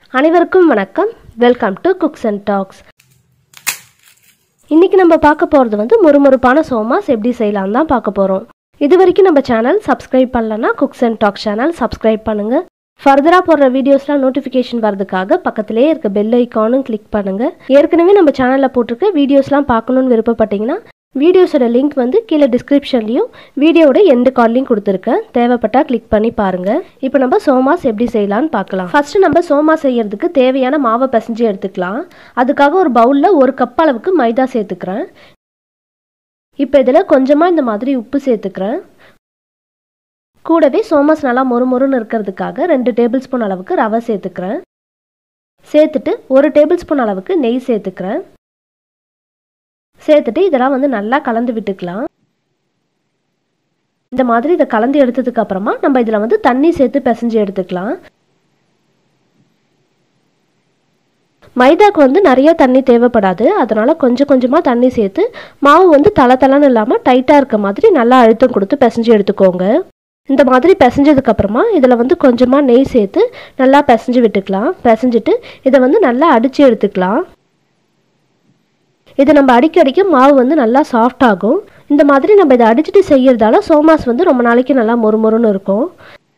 அனைவருக்கும் வணக்கம் welcome to cooks and talks இன்னைக்கு நம்ம பார்க்க போகிறது வந்து முறுமுறுப்பான சோமாஸ் எப்படி செய்யலாம் தான் பார்க்க போகிறோம் இது வரைக்கும் நம்ம சேனல் சப்ஸ்கிரைப் பண்ணலன்னா cooks and talk channel subscribe பண்ணுங்க ஃபர்தராக போடுற வீடியோஸ்லாம் நோட்டிஃபிகேஷன் வரதுக்காக பக்கத்திலே இருக்க பெல் ஐக்கானும் கிளிக் பண்ணுங்க ஏற்கனவே நம்ம சேனலில் போட்டிருக்க வீடியோஸ்லாம் பார்க்கணுன்னு விருப்பப்பட்டீங்கன்னா வீடியோஸோட லிங்க் வந்து கீழே டிஸ்கிரிப்ஷன்லையும் வீடியோட எண்டு கால்லையும் கொடுத்துருக்கேன் தேவைப்பட்டா கிளிக் பண்ணி பாருங்க இப்போ நம்ம சோமாஸ் எப்படி செய்யலாம்னு பார்க்கலாம் ஃபர்ஸ்ட் நம்ம சோமா செய்யறதுக்கு தேவையான மாவை பிசைஞ்சு எடுத்துக்கலாம் அதுக்காக ஒரு பவுலில் ஒரு கப் அளவுக்கு மைதா சேர்த்துக்கிறேன் இப்போ இதில் கொஞ்சமாக இந்த மாதிரி உப்பு சேர்த்துக்கிறேன் கூடவே சோமாஸ் நல்லா மொறுமொறுன்னு இருக்கிறதுக்காக ரெண்டு டேபிள் ஸ்பூன் அளவுக்கு ரவை சேர்த்துக்கிறேன் சேர்த்துட்டு ஒரு டேபிள் ஸ்பூன் அளவுக்கு நெய் சேர்த்துக்கிறேன் சேர்த்துட்டு இதெல்லாம் வந்து நல்லா கலந்து விட்டுக்கலாம் இந்த மாதிரி இதை கலந்து எடுத்ததுக்கு அப்புறமா நம்ம இதில் வந்து தண்ணி சேர்த்து பிசைஞ்சு எடுத்துக்கலாம் மைதாக்கு வந்து நிறைய தண்ணி தேவைப்படாது அதனால கொஞ்சம் கொஞ்சமாக தண்ணி சேர்த்து மாவு வந்து தலை தலைன்னு இல்லாமல் டைட்டாக இருக்க மாதிரி நல்லா அழுத்தம் கொடுத்து பிசைஞ்சு எடுத்துக்கோங்க இந்த மாதிரி பிசைஞ்சதுக்கு அப்புறமா இதில் வந்து கொஞ்சமாக நெய் சேர்த்து நல்லா பிசைஞ்சு விட்டுக்கலாம் பிசைஞ்சிட்டு இதை வந்து நல்லா அடித்து எடுத்துக்கலாம் இது நம்ம அடிக்க அடிக்க மாவு வந்து நல்லா சாஃப்ட் ஆகும் இந்த மாதிரி நம்ம இதை அடிச்சுட்டு செய்யறதால சோமாஸ் வந்து ரொம்ப நாளைக்கு நல்லா மொறுமொறுன்னு இருக்கும்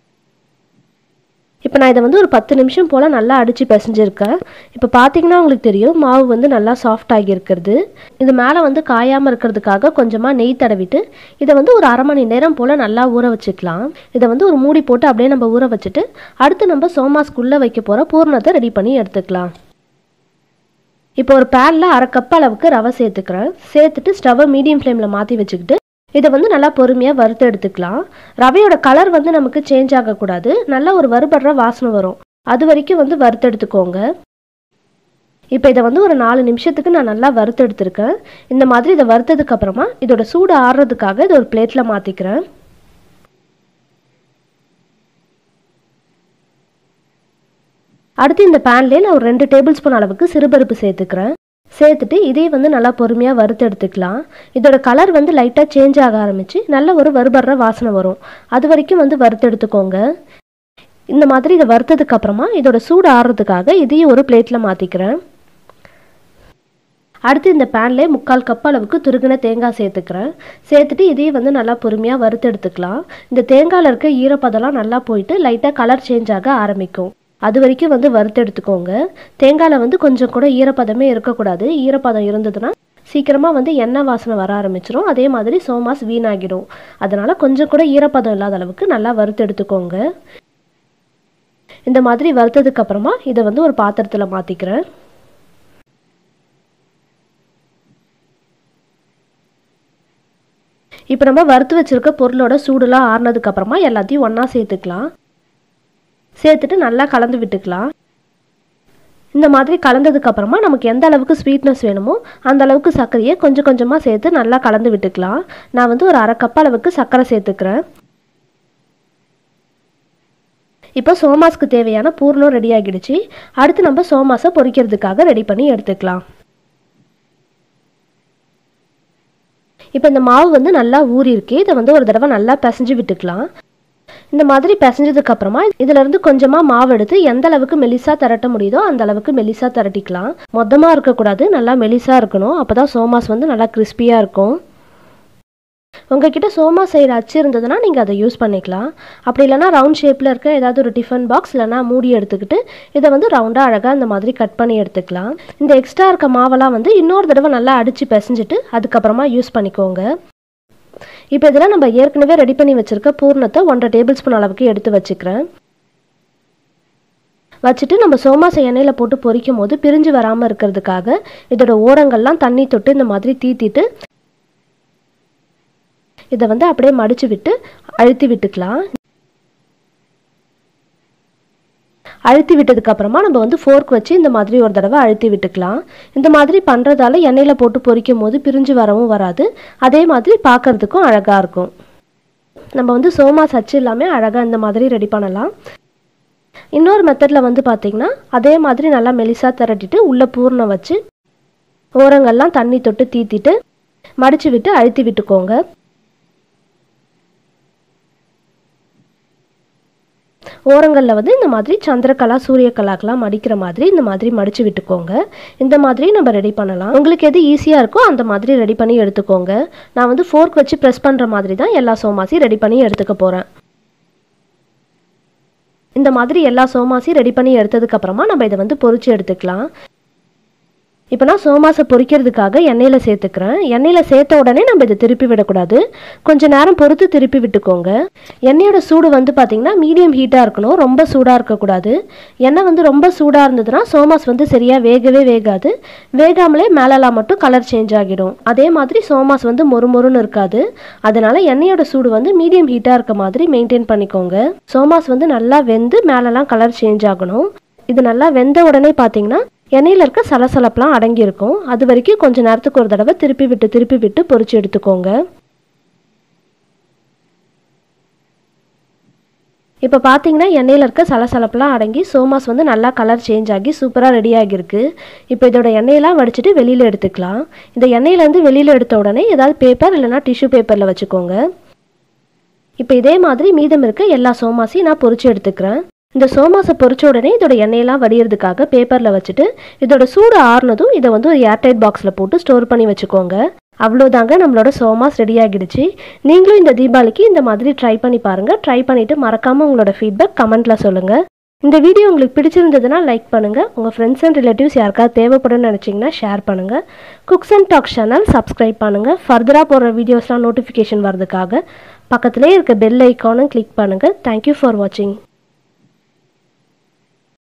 இப்போ நான் இதை வந்து ஒரு பத்து நிமிஷம் போல் நல்லா அடித்து பிசைஞ்சிருக்கேன் இப்போ பார்த்தீங்கன்னா உங்களுக்கு தெரியும் மாவு வந்து நல்லா சாஃப்ட் ஆகி இருக்கிறது இது மேலே வந்து காயாமல் இருக்கிறதுக்காக கொஞ்சமாக நெய் தடவிட்டு இதை வந்து ஒரு அரை மணி நேரம் போல் நல்லா ஊற வச்சுக்கலாம் இதை வந்து ஒரு மூடி போட்டு அப்படியே நம்ம ஊற வச்சுட்டு அடுத்து நம்ம சோமாஸ்குள்ளே வைக்க போகிற பூர்ணத்தை ரெடி பண்ணி எடுத்துக்கலாம் இப்போ ஒரு பேனில் அரை கப் அளவுக்கு ரவை சேர்த்துக்கிறேன் சேர்த்துட்டு ஸ்டவ்வை மீடியம் ஃப்ளேமில் மாற்றி வச்சுக்கிட்டு இதை வந்து நல்லா பொறுமையாக வறுத்து எடுத்துக்கலாம் ரவையோட கலர் வந்து நமக்கு சேஞ்ச் ஆகக்கூடாது நல்லா ஒரு வறுபடுற வாசனை வரும் அது வரைக்கும் வந்து வறுத்து எடுத்துக்கோங்க இப்போ இதை வந்து ஒரு நாலு நிமிஷத்துக்கு நான் நல்லா வறுத்து எடுத்திருக்கேன் இந்த மாதிரி இதை வறுத்ததுக்கு அப்புறமா இதோட சூடு ஆறுறதுக்காக இதை ஒரு பிளேட்டில் மாற்றிக்கிறேன் அடுத்து இந்த பேன்லேயே நான் ஒரு ரெண்டு டேபிள் ஸ்பூன் அளவுக்கு சிறுபருப்பு சேர்த்துக்கிறேன் சேர்த்துட்டு இதே வந்து நல்லா பொறுமையாக வறுத்து எடுத்துக்கலாம் இதோட கலர் வந்து லைட்டாக சேஞ்ச் ஆக ஆரம்பித்து நல்ல ஒரு வறுபடுற வாசனை வரும் அது வரைக்கும் வந்து வறுத்து எடுத்துக்கோங்க இந்த மாதிரி இதை வறுத்ததுக்கு அப்புறமா இதோட சூடு ஆறுறதுக்காக இதையும் ஒரு பிளேட்டில் மாற்றிக்கிறேன் அடுத்து இந்த பேன்லேயே முக்கால் கப் அளவுக்கு துருகின தேங்காய் சேர்த்துக்கிறேன் சேர்த்துட்டு இதையும் வந்து நல்லா பொறுமையாக வறுத்து எடுத்துக்கலாம் இந்த தேங்காயில் இருக்க ஈரப்பதம்லாம் நல்லா போயிட்டு லைட்டாக கலர் சேஞ்ச் ஆக ஆரம்பிக்கும் அது வரைக்கும் வந்து வறுத்து எடுத்துக்கோங்க தேங்காயில் வந்து கொஞ்சம் கூட ஈரப்பதமே இருக்கக்கூடாது ஈரப்பதம் இருந்ததுன்னா சீக்கிரமாக வந்து எண்ணெய் வாசனை வர ஆரம்பிச்சிரும் அதே மாதிரி சோமாஸ் வீணாகிடும் அதனால் கொஞ்சம் கூட ஈரப்பதம் இல்லாத அளவுக்கு நல்லா வறுத்து எடுத்துக்கோங்க இந்த மாதிரி வறுத்ததுக்கு அப்புறமா இதை வந்து ஒரு பாத்திரத்தில் மாற்றிக்கிறேன் இப்போ நம்ம வறுத்து வச்சுருக்க பொருளோட சூடுலாம் ஆறுனதுக்கு அப்புறமா எல்லாத்தையும் ஒன்றா சேர்த்துக்கலாம் சேர்த்துட்டு நல்லா கலந்து விட்டுக்கலாம் இந்த மாதிரி கலந்ததுக்கு அப்புறமா நமக்கு எந்த அளவுக்கு ஸ்வீட்னஸ் வேணுமோ அந்த அளவுக்கு சர்க்கரையை கொஞ்சம் கொஞ்சமாக சேர்த்து நல்லா கலந்து விட்டுக்கலாம் நான் வந்து ஒரு அரை கப் அளவுக்கு சர்க்கரை சேர்த்துக்கிறேன் இப்போ சோமாஸ்க்கு தேவையான பூர்ணம் ரெடி ஆகிடுச்சு அடுத்து நம்ம சோமாஸை பொரிக்கிறதுக்காக ரெடி பண்ணி எடுத்துக்கலாம் இப்போ இந்த மாவு வந்து நல்லா ஊறி இருக்கு இதை வந்து ஒரு தடவை நல்லா பிசைஞ்சு விட்டுக்கலாம் இந்த மாதிரி பிசைஞ்சதுக்கு அப்புறமா இதுல இருந்து கொஞ்சமா மாவு எடுத்து எந்த அளவுக்கு மெலிசா திரட்ட முடியுதோ அந்த அளவுக்கு மெலிசா திரட்டிக்கலாம் மொத்தமா இருக்கக்கூடாது நல்லா மெலிசா இருக்கணும் அப்பதான் சோமாஸ் வந்து நல்லா கிறிஸ்பியா இருக்கும் உங்ககிட்ட சோமா செய்கிற அச்சு இருந்ததுன்னா நீங்கள் அதை யூஸ் பண்ணிக்கலாம் அப்படி இல்லைனா ரவுண்ட் ஷேப்பில் இருக்க ஏதாவது ஒரு டிஃபன் பாக்ஸ் இல்லைனா மூடி எடுத்துக்கிட்டு இதை வந்து ரவுண்டாக அழகாக இந்த மாதிரி கட் பண்ணி எடுத்துக்கலாம் இந்த எக்ஸ்ட்ரா இருக்க மாவெல்லாம் வந்து இன்னொரு தடவை நல்லா அடித்து பிசைஞ்சிட்டு அதுக்கப்புறமா யூஸ் பண்ணிக்கோங்க இப்போ இதெல்லாம் நம்ம ஏற்கனவே ரெடி பண்ணி வச்சுருக்க பூர்ணத்தை ஒன்றரை டேபிள் ஸ்பூன் அளவுக்கு எடுத்து வச்சுக்கிறேன் வச்சுட்டு நம்ம சோமாசை எண்ணெயில் போட்டு பொரிக்கும் போது பிரிஞ்சு வராமல் இருக்கிறதுக்காக இதோட ஓரங்கள்லாம் தண்ணி தொட்டு இந்த மாதிரி தீத்திட்டு இதை வந்து அப்படியே மடித்து விட்டு அழுத்தி விட்டுக்கலாம் அழுத்தி விட்டதுக்கு அப்புறமா நம்ம வந்து ஃபோர்க் வச்சு இந்த மாதிரி ஒரு தடவை அழுத்தி விட்டுக்கலாம் இந்த மாதிரி பண்ணுறதால எண்ணெயில் போட்டு பொரிக்கும் போது பிரிஞ்சு வரவும் வராது அதே மாதிரி பார்க்கறதுக்கும் அழகாக இருக்கும் நம்ம வந்து சோமா சச்சு இல்லாமல் அழகாக இந்த மாதிரி ரெடி பண்ணலாம் இன்னொரு மெத்தடில் வந்து பார்த்திங்கன்னா அதே மாதிரி நல்லா மெலிசாக திரட்டிட்டு உள்ளே பூர்ணம் வச்சு ஓரங்கள்லாம் தண்ணி தொட்டு தீத்திட்டு மடித்து விட்டு அழுத்தி விட்டுக்கோங்க ஓரங்களில் வந்து இந்த மாதிரி சந்திரகலா சூரியகலாக்கெலாம் மடிக்கிற மாதிரி இந்த மாதிரி மடித்து விட்டுக்கோங்க இந்த மாதிரி நம்ம ரெடி பண்ணலாம் உங்களுக்கு எது ஈஸியாக இருக்கோ அந்த மாதிரி ரெடி பண்ணி எடுத்துக்கோங்க நான் வந்து ஃபோர்க் வச்சு ப்ரெஸ் பண்ணுற மாதிரி தான் எல்லா சோமாசி ரெடி பண்ணி எடுத்துக்க போகிறேன் இந்த மாதிரி எல்லா சோமாசியும் ரெடி பண்ணி எடுத்ததுக்கப்புறமா நம்ம இதை வந்து பொரிச்சு எடுத்துக்கலாம் இப்போ நான் சோமாசை பொரிக்கிறதுக்காக எண்ணெயில் சேர்த்துக்கிறேன் எண்ணெயில் சேர்த்த உடனே நம்ம இதை திருப்பி விடக்கூடாது கொஞ்சம் நேரம் பொறுத்து திருப்பி விட்டுக்கோங்க எண்ணெயோட சூடு வந்து பார்த்திங்கன்னா மீடியம் ஹீட்டாக இருக்கணும் ரொம்ப சூடாக இருக்கக்கூடாது எண்ணெய் வந்து ரொம்ப சூடாக இருந்ததுன்னா சோமாஸ் வந்து சரியாக வேகவே வேகாது வேகாமலே மேலெல்லாம் மட்டும் கலர் சேஞ்ச் ஆகிடும் அதே மாதிரி சோமாஸ் வந்து மொறுமொறுன்னு இருக்காது அதனால எண்ணெயோட சூடு வந்து மீடியம் ஹீட்டாக இருக்க மாதிரி மெயின்டைன் பண்ணிக்கோங்க சோமாஸ் வந்து நல்லா வெந்து மேலெல்லாம் கலர் சேஞ்ச் ஆகணும் இது நல்லா வெந்த உடனே பார்த்தீங்கன்னா எண்ணெயில் இருக்க சலசலப்பெலாம் அடங்கியிருக்கும் அது வரைக்கும் கொஞ்சம் நேரத்துக்கு ஒரு தடவை திருப்பி விட்டு திருப்பி விட்டு பொரிச்சு எடுத்துக்கோங்க இப்போ பார்த்தீங்கன்னா எண்ணெயில் இருக்க சலசலப்பெலாம் அடங்கி சோமாஸ் வந்து நல்லா கலர் சேஞ்ச் ஆகி சூப்பராக ரெடி ஆகியிருக்கு இப்போ இதோட எண்ணெயெல்லாம் வடிச்சிட்டு வெளியில் எடுத்துக்கலாம் இந்த எண்ணெயிலேருந்து வெளியில் எடுத்த உடனே ஏதாவது பேப்பர் இல்லைனா டிஷ்யூ பேப்பரில் வச்சுக்கோங்க இப்போ இதே மாதிரி மீதம் இருக்க எல்லா சோமாஸையும் நான் பொரிச்சு எடுத்துக்கிறேன் இந்த சோமாஸை பொரிச்ச உடனே இதோட எண்ணெயெல்லாம் வடிகிறதுக்காக பேப்பரில் வச்சுட்டு இதோட சூடு ஆறுனதும் இதை வந்து ஒரு ஏர்டைட் பாக்ஸில் போட்டு ஸ்டோர் பண்ணி வச்சுக்கோங்க அவ்வளோதாங்க நம்மளோட சோமாஸ் ரெடி ஆகிடுச்சு நீங்களும் இந்த தீபாவளிக்கு இந்த மாதிரி ட்ரை பண்ணி பாருங்கள் ட்ரை பண்ணிவிட்டு மறக்காமல் உங்களோட ஃபீட்பேக் கமெண்ட்டில் சொல்லுங்கள் இந்த வீடியோ உங்களுக்கு பிடிச்சிருந்ததுன்னா லைக் பண்ணுங்கள் உங்கள் ஃப்ரெண்ட்ஸ் அண்ட் ரிலேட்டிவ்ஸ் யாருக்காவது தேவைப்படும்னு நினச்சிங்கன்னா ஷேர் பண்ணுங்கள் cooks and talk channel subscribe பண்ணுங்கள் ஃபர்தராக போடுற வீடியோஸ்லாம் நோட்டிஃபிகேஷன் வரதுக்காக பக்கத்துலேயே இருக்க பெல் ஐக்கானும் கிளிக் பண்ணுங்கள் தேங்க்யூ ஃபார் வாட்சிங்